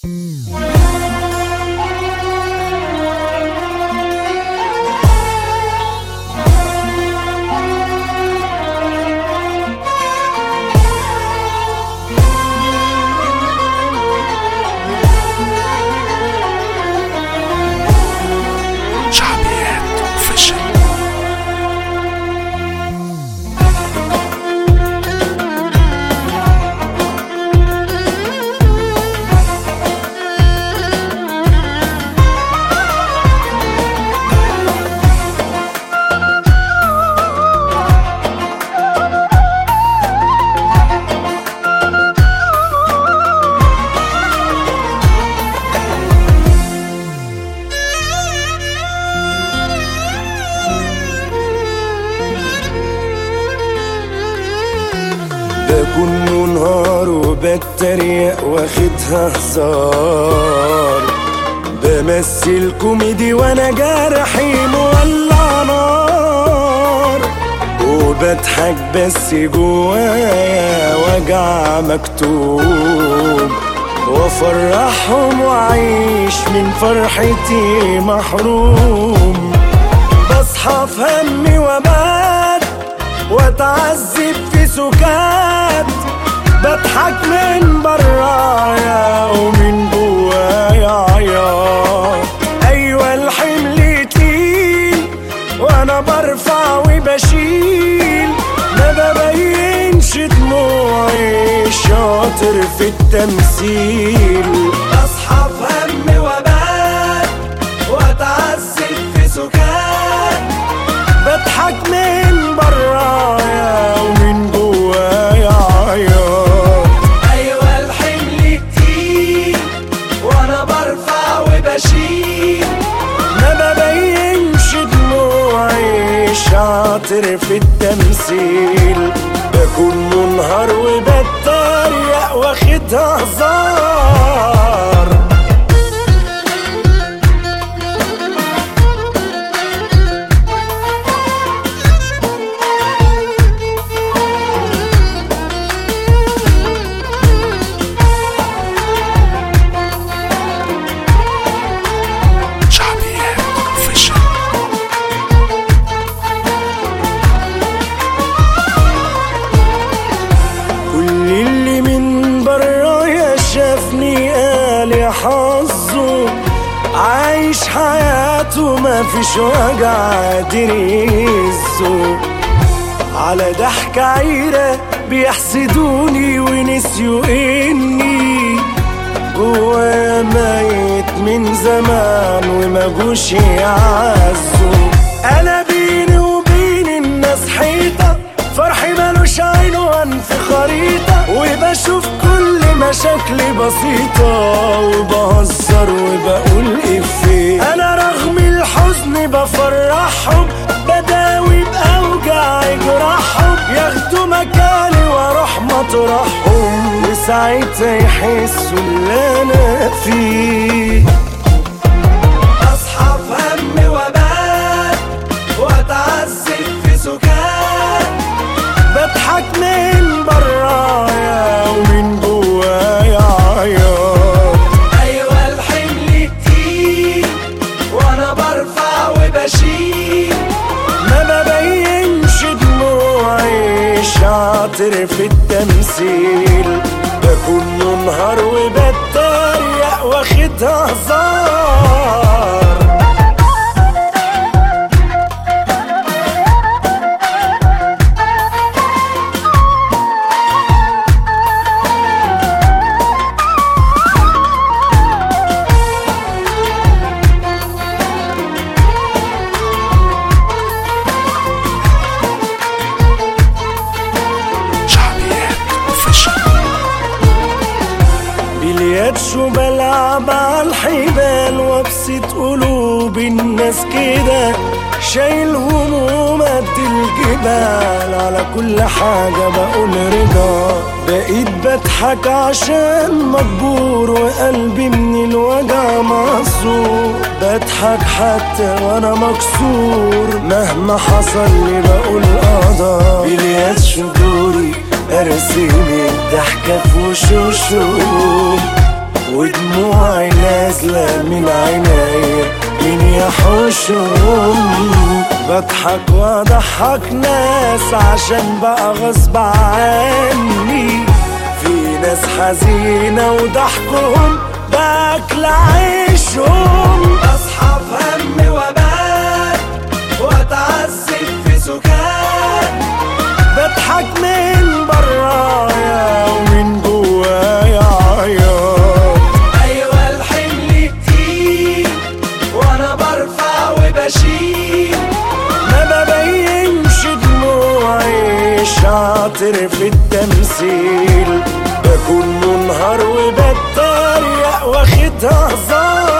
شعبيات اوفيشال بكون منهار وبتريق واخدها هزار بمثل كوميدي وانا جرحي مولع نار وبضحك بس جوايا وجع مكتوب وافرحهم واعيش من فرحتي محروم بصحى في همي وبات واتعذب في سكات بضحك من برايا ومن جوايا عياط ايوه الحمل تقيل وانا برفع وبشيل ما ببينش دموعي شاطر في التمثيل اصحى في هم وبات واتعذب في سكات بضحك من برايا ومن جوايا عياط ايوه الحمل كتير وانا برفع وبشيل ما ببينش دموعي شاطر في التمثيل بكون منهار وبتريق واخدها هزار شعبيات اوفيشال كل اللي من برايا شافني قال يا حظه عايش حياته ما فيش وجع قادر يهزه على ضحك عيرة بيحسدوني ونسيوا اني جوايا ميت من زمان وما جوش يعزوا انا بيني وبين الناس حيطة فرحي ملوش عين وانف خريطة وبشوف كل مشاكلي بسيطة وبهزر وبقول افيه انا رغم الحزن بفرحهم بداوي بأوجع جراحهم ياخدوا مكاني واروح مطرحهم وساعتها يحسوا اللي انا فيه اصحى في هم وبات واتعذب في سكات بضحك من برايا ومن جوايا عياط ايوه الحمل كتير وانا برفع وبشيل ما ببينش دموعي شاطر في التمثيل بكون منهار وبتريق واخدها هزار شعبيات اوفيشال بليات شو بلعب عالحبال وابسط قلوب الناس كده شايل هموم قد الجبال على كل حاجة بقول رضا بقيت بضحك عشان مجبور وقلبي من الوجع معصور بضحك حتى وانا مكسور مهما حصل لي بقول قضا بليات شجوري ارسم الضحكة في وشوشهم ودموعي نازلة من عينيا مين يحوشهم بضحك واضحك ناس عشان بقى غصب عني في ناس حزينة وضحكهم باكل عيشهم اصحى في هم وبات واتعذب في سكان بضحك من برايا ومن جوايا عياط ايوه الحمل كتير وانا برفع وبشيل ما ببينش دموعي شاطر في التمثيل بكون منهار وبتريق واخدها هزار